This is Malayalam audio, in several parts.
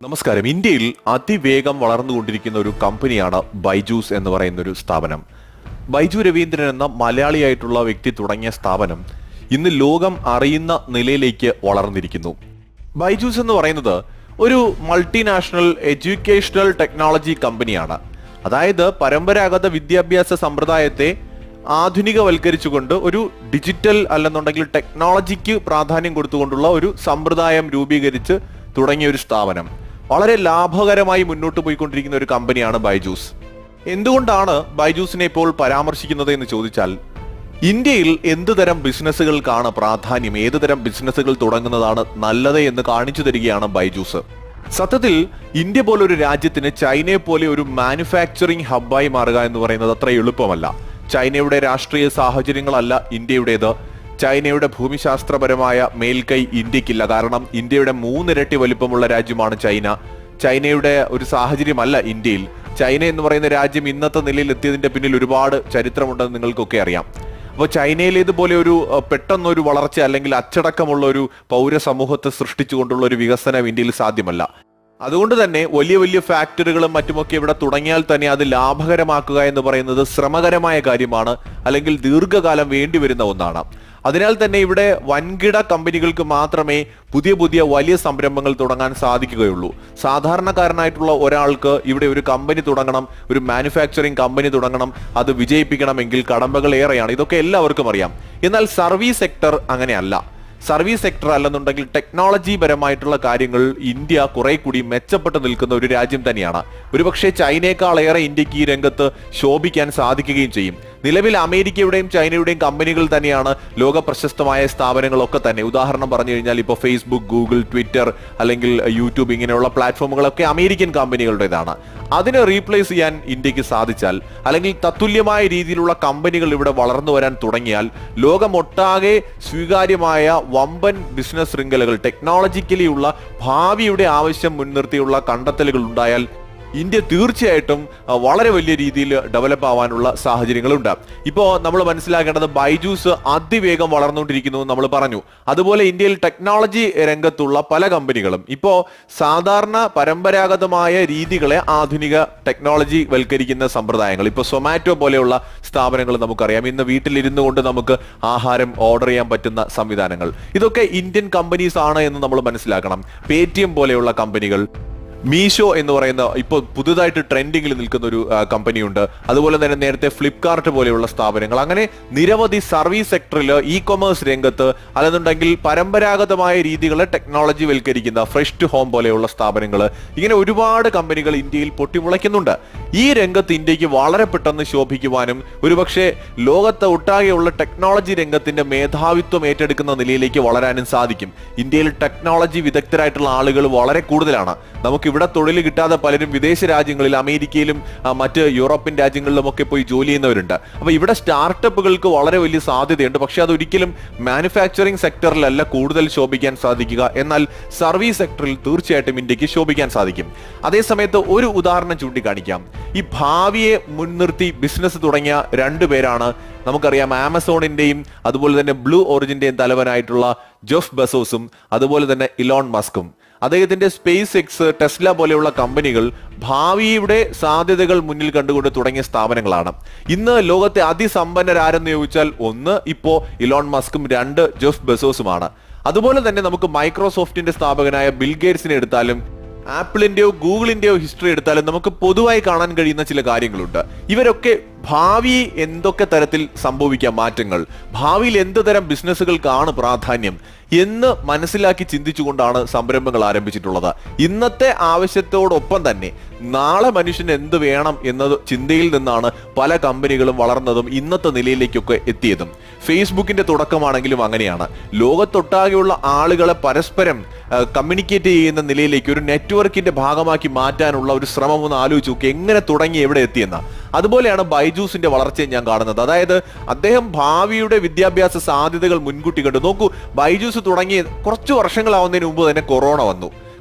നമസ്കാരം ഇന്ത്യയിൽ അതിവേഗം വളർന്നുകൊണ്ടിരിക്കുന്ന ഒരു കമ്പനിയാണ് ബൈജൂസ് എന്ന് പറയുന്ന ഒരു സ്ഥാപനം ബൈജു രവീന്ദ്രൻ എന്ന മലയാളിയായിട്ടുള്ള വ്യക്തി തുടങ്ങിയ സ്ഥാപനം ഇന്ന് ലോകം അറിയുന്ന നിലയിലേക്ക് വളർന്നിരിക്കുന്നു ബൈജൂസ് എന്ന് പറയുന്നത് ഒരു മൾട്ടിനാഷണൽ എഡ്യൂക്കേഷണൽ ടെക്നോളജി കമ്പനിയാണ് അതായത് പരമ്പരാഗത വിദ്യാഭ്യാസ സമ്പ്രദായത്തെ ആധുനികവൽക്കരിച്ചുകൊണ്ട് ഒരു ഡിജിറ്റൽ അല്ലെന്നുണ്ടെങ്കിൽ ടെക്നോളജിക്ക് പ്രാധാന്യം കൊടുത്തുകൊണ്ടുള്ള ഒരു സമ്പ്രദായം രൂപീകരിച്ച് തുടങ്ങിയ ഒരു സ്ഥാപനം വളരെ ലാഭകരമായി മുന്നോട്ട് പോയിക്കൊണ്ടിരിക്കുന്ന ഒരു കമ്പനിയാണ് ബൈജൂസ് എന്തുകൊണ്ടാണ് ബൈജൂസിനെ ഇപ്പോൾ പരാമർശിക്കുന്നത് എന്ന് ചോദിച്ചാൽ ഇന്ത്യയിൽ എന്ത് തരം ബിസിനസ്സുകൾക്കാണ് പ്രാധാന്യം ഏത് തരം ബിസിനസ്സുകൾ തുടങ്ങുന്നതാണ് നല്ലത് എന്ന് കാണിച്ചു തരികയാണ് ബൈജൂസ് സത്യത്തിൽ ഇന്ത്യ പോലൊരു രാജ്യത്തിന് ചൈനയെ പോലെ ഒരു മാനുഫാക്ചറിംഗ് ഹബ്ബായി മാറുക എന്ന് പറയുന്നത് അത്ര എളുപ്പമല്ല ചൈനയുടെ രാഷ്ട്രീയ സാഹചര്യങ്ങളല്ല ഇന്ത്യയുടേത് ചൈനയുടെ ഭൂമിശാസ്ത്രപരമായ മേൽക്കൈ ഇന്ത്യക്കില്ല കാരണം ഇന്ത്യയുടെ മൂന്നിരട്ടി വലിപ്പമുള്ള രാജ്യമാണ് ചൈന ചൈനയുടെ ഒരു സാഹചര്യമല്ല ഇന്ത്യയിൽ ചൈന എന്ന് പറയുന്ന രാജ്യം ഇന്നത്തെ നിലയിൽ എത്തിയതിന്റെ പിന്നിൽ ഒരുപാട് ചരിത്രമുണ്ടെന്ന് നിങ്ങൾക്കൊക്കെ അറിയാം അപ്പോൾ ചൈനയിലേതുപോലെ ഒരു അഹ്, പെട്ടെന്നൊരു വളർച്ച അല്ലെങ്കിൽ അച്ചടക്കമുള്ള ഒരു പൗരസമൂഹത്തെ സൃഷ്ടിച്ചുകൊണ്ടുള്ള ഒരു വികസനം ഇന്ത്യയിൽ സാധ്യമല്ല അതുകൊണ്ട് തന്നെ വലിയ വലിയ ഫാക്ടറികളും മറ്റുമൊക്കെ ഇവിടെ തുടങ്ങിയാൽ തന്നെ അത് ലാഭകരമാക്കുക എന്ന് പറയുന്നത് ശ്രമകരമായ കാര്യമാണ് അല്ലെങ്കിൽ ദീർഘകാലം വേണ്ടിവരുന്ന ഒന്നാണ് അതിനാൽ തന്നെ ഇവിടെ വൻകിട കമ്പനികൾക്ക് മാത്രമേ പുതിയ പുതിയ വലിയ സംരംഭങ്ങൾ തുടങ്ങാൻ സാധിക്കുകയുള്ളൂ സാധാരണക്കാരനായിട്ടുള്ള ഒരാൾക്ക് ഇവിടെ ഒരു കമ്പനി തുടങ്ങണം ഒരു മാനുഫാക്ചറിംഗ് കമ്പനി തുടങ്ങണം അത് വിജയിപ്പിക്കണമെങ്കിൽ കടമ്പകൾ ഏറെയാണ് ഇതൊക്കെ എല്ലാവർക്കും അറിയാം എന്നാൽ സർവീസ് സെക്ടർ അങ്ങനെയല്ല സർവീസ് സെക്ടർ അല്ലെന്നുണ്ടെങ്കിൽ ടെക്നോളജി പരമായിട്ടുള്ള കാര്യങ്ങൾ ഇന്ത്യ കുറെ കൂടി മെച്ചപ്പെട്ട് നിൽക്കുന്ന ഒരു രാജ്യം തന്നെയാണ് ഒരുപക്ഷെ ചൈനയെക്കാളേറെ ഇന്ത്യക്ക് ഈ രംഗത്ത് ശോഭിക്കാൻ സാധിക്കുകയും ചെയ്യും നിലവിൽ അമേരിക്കയുടെയും ചൈനയുടെയും കമ്പനികൾ തന്നെയാണ് ലോക പ്രശസ്തമായ സ്ഥാപനങ്ങളൊക്കെ തന്നെ ഉദാഹരണം പറഞ്ഞു കഴിഞ്ഞാൽ ഇപ്പോൾ ഫേസ്ബുക്ക് ഗൂഗിൾ ട്വിറ്റർ അല്ലെങ്കിൽ യൂട്യൂബ് ഇങ്ങനെയുള്ള പ്ലാറ്റ്ഫോമുകളൊക്കെ അമേരിക്കൻ കമ്പനികളുടേതാണ് അതിനെ റീപ്ലേസ് ചെയ്യാൻ ഇന്ത്യക്ക് സാധിച്ചാൽ അല്ലെങ്കിൽ തത്തുല്യമായ രീതിയിലുള്ള കമ്പനികൾ ഇവിടെ വളർന്നു വരാൻ തുടങ്ങിയാൽ ലോകമൊട്ടാകെ സ്വീകാര്യമായ വമ്പൻ ബിസിനസ് ശൃംഖലകൾ ടെക്നോളജിക്കലി ഉള്ള ഭാവിയുടെ ആവശ്യം മുൻനിർത്തിയുള്ള കണ്ടെത്തലുകൾ ഉണ്ടായാൽ ഇന്ത്യ തീർച്ചയായിട്ടും അഹ്, വളരെ വലിയ രീതിയിൽ ഡെവലപ്പ് ആവാനുള്ള സാഹചര്യങ്ങളുണ്ട് ഇപ്പോൾ നമ്മൾ മനസ്സിലാക്കേണ്ടത് ബൈജൂസ് അതിവേഗം വളർന്നുകൊണ്ടിരിക്കുന്നു എന്ന് നമ്മൾ പറഞ്ഞു അതുപോലെ ഇന്ത്യയിൽ ടെക്നോളജി രംഗത്തുള്ള പല കമ്പനികളും ഇപ്പോൾ സാധാരണ പരമ്പരാഗതമായ രീതികളെ ആധുനിക ടെക്നോളജി വൽക്കരിക്കുന്ന സമ്പ്രദായങ്ങൾ ഇപ്പോൾ സൊമാറ്റോ പോലെയുള്ള സ്ഥാപനങ്ങൾ നമുക്കറിയാം ഇന്ന് വീട്ടിലിരുന്നു കൊണ്ട് നമുക്ക് ആഹാരം ഓർഡർ ചെയ്യാൻ പറ്റുന്ന സംവിധാനങ്ങൾ ഇതൊക്കെ ഇന്ത്യൻ കമ്പനീസ് ആണ് എന്ന് നമ്മൾ മനസ്സിലാക്കണം പേ പോലെയുള്ള കമ്പനികൾ മീഷോ എന്ന് പറയുന്ന ഇപ്പോൾ പുതുതായിട്ട് ട്രെൻഡിങ്ങിൽ നിൽക്കുന്ന ഒരു ആ, കമ്പനിയുണ്ട് അതുപോലെ തന്നെ നേരത്തെ ഫ്ലിപ്കാർട്ട് പോലെയുള്ള സ്ഥാപനങ്ങൾ അങ്ങനെ നിരവധി സർവീസ് സെക്ടറിൽ ഇ കൊമേഴ്സ് രംഗത്ത് അല്ലെന്നുണ്ടെങ്കിൽ പരമ്പരാഗതമായ രീതികളെ ടെക്നോളജി വൽക്കരിക്കുന്ന ഫ്രഷ് ടു ഹോം പോലെയുള്ള സ്ഥാപനങ്ങൾ ഇങ്ങനെ ഒരുപാട് കമ്പനികൾ ഇന്ത്യയിൽ പൊട്ടിമുളയ്ക്കുന്നുണ്ട് ഈ രംഗത്ത് ഇന്ത്യക്ക് വളരെ പെട്ടെന്ന് ശോഭിക്കുവാനും ഒരുപക്ഷെ ലോകത്തെ ഒട്ടാകെയുള്ള ടെക്നോളജി രംഗത്തിന്റെ മേധാവിത്വം ഏറ്റെടുക്കുന്ന നിലയിലേക്ക് വളരാനും സാധിക്കും ഇന്ത്യയിൽ ടെക്നോളജി വിദഗ്ധരായിട്ടുള്ള ആളുകൾ വളരെ കൂടുതലാണ് നമുക്ക് ഇവിടെ തൊഴിൽ കിട്ടാതെ പലരും വിദേശ രാജ്യങ്ങളിൽ അമേരിക്കയിലും ആ, മറ്റ് യൂറോപ്യൻ രാജ്യങ്ങളിലും ഒക്കെ പോയി ജോലി ചെയ്യുന്നവരുണ്ട് അപ്പൊ ഇവിടെ സ്റ്റാർട്ടപ്പുകൾക്ക് വളരെ വലിയ സാധ്യതയുണ്ട് പക്ഷെ അതൊരിക്കലും മാനുഫാക്ചറിംഗ് സെക്ടറിലല്ല കൂടുതൽ ശോഭിക്കാൻ സാധിക്കുക എന്നാൽ സർവീസ് സെക്ടറിൽ തീർച്ചയായിട്ടും ഇന്ത്യക്ക് ശോഭിക്കാൻ സാധിക്കും അതേസമയത്ത് ഒരു ഉദാഹരണം ചൂണ്ടിക്കാണിക്കാം ഈ ഭാവിയെ മുൻനിർത്തി ബിസിനസ് തുടങ്ങിയ രണ്ടു പേരാണ് നമുക്കറിയാം ആമസോണിന്റെയും അതുപോലെ തന്നെ ബ്ലൂ ഓറിജിന്റെയും തലവനായിട്ടുള്ള ജോഫ് ബസോസും അതുപോലെ തന്നെ ഇലോൺ മസ്കും അദ്ദേഹത്തിന്റെ സ്പേസ് എക്സ് ടെസ്ല പോലെയുള്ള കമ്പനികൾ ഭാവിയുടെ സാധ്യതകൾ മുന്നിൽ കണ്ടുകൊണ്ട് തുടങ്ങിയ സ്ഥാപനങ്ങളാണ് ഇന്ന് ലോകത്തെ അതിസമ്പന്നരാരെന്ന് ചോദിച്ചാൽ ഒന്ന് ഇപ്പോ ഇലോൺ മസ്കും രണ്ട് ജോഫ് ബസോസുമാണ് അതുപോലെ തന്നെ നമുക്ക് മൈക്രോസോഫ്റ്റിന്റെ സ്ഥാപകനായ ബിൽ ഗേറ്റ്സിനെ എടുത്താലും ആപ്പിളിന്റെയോ ഗൂഗിളിന്റെയോ ഹിസ്റ്ററി എടുത്താലും നമുക്ക് പൊതുവായി കാണാൻ കഴിയുന്ന ചില കാര്യങ്ങളുണ്ട് ഇവരൊക്കെ ഭാവി എന്തൊക്കെ തരത്തിൽ സംഭവിക്കാം മാറ്റങ്ങൾ ഭാവിയിൽ എന്ത് തരം ബിസിനസ്സുകൾക്കാണ് പ്രാധാന്യം എന്ന് മനസ്സിലാക്കി ചിന്തിച്ചുകൊണ്ടാണ് സംരംഭങ്ങൾ ആരംഭിച്ചിട്ടുള്ളത് ഇന്നത്തെ ആവശ്യത്തോടൊപ്പം തന്നെ നാളെ മനുഷ്യന് എന്ത് വേണം എന്നത് ചിന്തയിൽ നിന്നാണ് പല കമ്പനികളും വളർന്നതും ഇന്നത്തെ നിലയിലേക്കൊക്കെ എത്തിയതും ഫേസ്ബുക്കിന്റെ തുടക്കമാണെങ്കിലും അങ്ങനെയാണ് ലോകത്തൊട്ടാകെയുള്ള ആളുകളെ പരസ്പരം കമ്മ്യൂണിക്കേറ്റ് ചെയ്യുന്ന നിലയിലേക്ക് ഒരു നെറ്റ്വർക്കിന്റെ ഭാഗമാക്കി മാറ്റാനുള്ള ഒരു ശ്രമം ഒന്ന് ആലോചിച്ച് നോക്കി എങ്ങനെ തുടങ്ങി എവിടെ എത്തിയെന്ന അതുപോലെയാണ് ബൈജൂസിന്റെ വളർച്ചയെ ഞാൻ കാണുന്നത് അതായത് അദ്ദേഹം ഭാവിയുടെ വിദ്യാഭ്യാസ സാധ്യതകൾ മുൻകൂട്ടി കണ്ടു നോക്കൂ ബൈജൂസ് തുടങ്ങി കുറച്ച് വർഷങ്ങളാവുന്നതിന് മുമ്പ് തന്നെ കൊറോണ വന്നു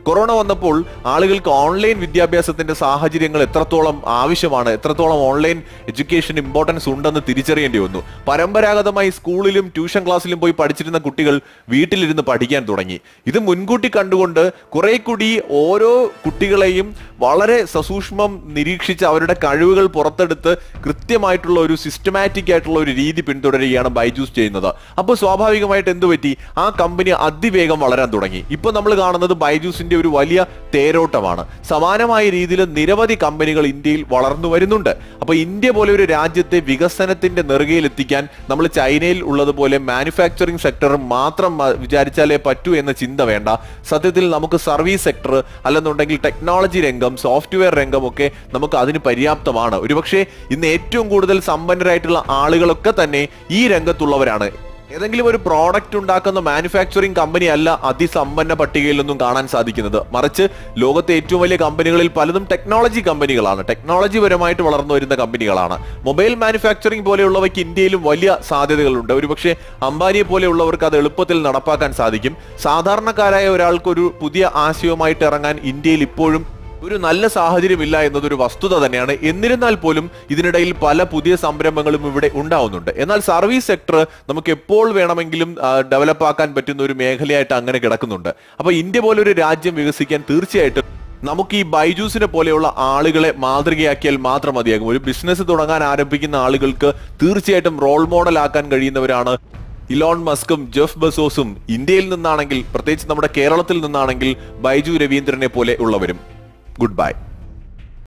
കൊറോണ വന്നപ്പോൾ ആളുകൾക്ക് ഓൺലൈൻ വിദ്യാഭ്യാസത്തിന്റെ സാഹചര്യങ്ങൾ എത്രത്തോളം ആവശ്യമാണ് എത്രത്തോളം ഓൺലൈൻ എഡ്യൂക്കേഷൻ ഇമ്പോർട്ടൻസ് ഉണ്ടെന്ന് തിരിച്ചറിയേണ്ടി വന്നു പരമ്പരാഗതമായി സ്കൂളിലും ട്യൂഷൻ ക്ലാസ്സിലും പോയി പഠിച്ചിരുന്ന കുട്ടികൾ വീട്ടിലിരുന്ന് പഠിക്കാൻ തുടങ്ങി ഇത് മുൻകൂട്ടി കണ്ടുകൊണ്ട് കുറെ കൂടി ഓരോ കുട്ടികളെയും വളരെ സസൂക്ഷ്മം നിരീക്ഷിച്ച് അവരുടെ കഴിവുകൾ പുറത്തെടുത്ത് കൃത്യമായിട്ടുള്ള ഒരു സിസ്റ്റമാറ്റിക് ആയിട്ടുള്ള ഒരു രീതി പിന്തുടരുകയാണ് ബൈജൂസ് ചെയ്യുന്നത് അപ്പോൾ സ്വാഭാവികമായിട്ട് എന്ത് പറ്റി ആ കമ്പനി അതിവേഗം വളരാൻ തുടങ്ങി ഇപ്പൊ നമ്മൾ കാണുന്നത് ബൈജൂസിന്റെ ഒരു വലിയ തേരോട്ടമാണ് സമാനമായ രീതിയിൽ നിരവധി കമ്പനികൾ ഇന്ത്യയിൽ വളർന്നു വരുന്നുണ്ട് അപ്പൊ ഇന്ത്യ പോലെ ഒരു രാജ്യത്തെ വികസനത്തിന്റെ നെറുകയിൽ എത്തിക്കാൻ നമ്മൾ ചൈനയിൽ ഉള്ളതുപോലെ മാനുഫാക്ചറിംഗ് സെക്ടർ മാത്രം മ- വിചാരിച്ചാലേ പറ്റൂ എന്ന ചിന്ത വേണ്ട സത്യത്തിൽ നമുക്ക് സർവീസ് സെക്ടർ അല്ലെന്നുണ്ടെങ്കിൽ ടെക്നോളജി രംഗം സോഫ്റ്റ്വെയർ രംഗം ഒക്കെ നമുക്ക് അതിന് പര്യാപ്തമാണ് ഒരുപക്ഷെ ഇന്ന് ഏറ്റവും കൂടുതൽ സമ്പന്നരായിട്ടുള്ള ആളുകളൊക്കെ തന്നെ ഈ രംഗത്തുള്ളവരാണ് ഏതെങ്കിലും ഒരു പ്രോഡക്റ്റ് ഉണ്ടാക്കുന്ന മാനുഫാക്ചറിംഗ് കമ്പനി അല്ല അതിസമ്പന്ന പട്ടികയിലൊന്നും കാണാൻ സാധിക്കുന്നത് മറിച്ച് ലോകത്തെ ഏറ്റവും വലിയ കമ്പനികളിൽ പലതും ടെക്നോളജി കമ്പനികളാണ് ടെക്നോളജി പരമായിട്ട് വളർന്നു വരുന്ന കമ്പനികളാണ് മൊബൈൽ മാനുഫാക്ചറിംഗ് പോലെയുള്ളവയ്ക്ക് ഇന്ത്യയിലും വലിയ സാധ്യതകളുണ്ട് ഒരുപക്ഷെ അംബാനിയെ പോലെയുള്ളവർക്ക് അത് എളുപ്പത്തിൽ നടപ്പാക്കാൻ സാധിക്കും സാധാരണക്കാരായ ഒരാൾക്ക് ഒരു പുതിയ ആശയവുമായിട്ട് ഇറങ്ങാൻ ഇന്ത്യയിൽ ഇപ്പോഴും ഒരു നല്ല സാഹചര്യമില്ല എന്നതൊരു വസ്തുത തന്നെയാണ് എന്നിരുന്നാൽ പോലും ഇതിനിടയിൽ പല പുതിയ സംരംഭങ്ങളും ഇവിടെ ഉണ്ടാവുന്നുണ്ട് എന്നാൽ സർവീസ് സെക്ടർ നമുക്ക് എപ്പോൾ വേണമെങ്കിലും ഡെവലപ്പ് ആക്കാൻ പറ്റുന്ന ഒരു മേഖലയായിട്ട് അങ്ങനെ കിടക്കുന്നുണ്ട് അപ്പൊ ഇന്ത്യ പോലൊരു രാജ്യം വികസിക്കാൻ തീർച്ചയായിട്ടും നമുക്ക് ഈ ബൈജൂസിനെ പോലെയുള്ള ആളുകളെ മാതൃകയാക്കിയാൽ മാത്രം മതിയാകും ഒരു ബിസിനസ് തുടങ്ങാൻ ആരംഭിക്കുന്ന ആളുകൾക്ക് തീർച്ചയായിട്ടും റോൾ മോഡൽ ആക്കാൻ കഴിയുന്നവരാണ് ഇലോൺ മസ്കും ജെഫ് ബസോസും ഇന്ത്യയിൽ നിന്നാണെങ്കിൽ പ്രത്യേകിച്ച് നമ്മുടെ കേരളത്തിൽ നിന്നാണെങ്കിൽ ബൈജു രവീന്ദ്രനെ പോലെ ഉള്ളവരും ഗുഡ് ബൈ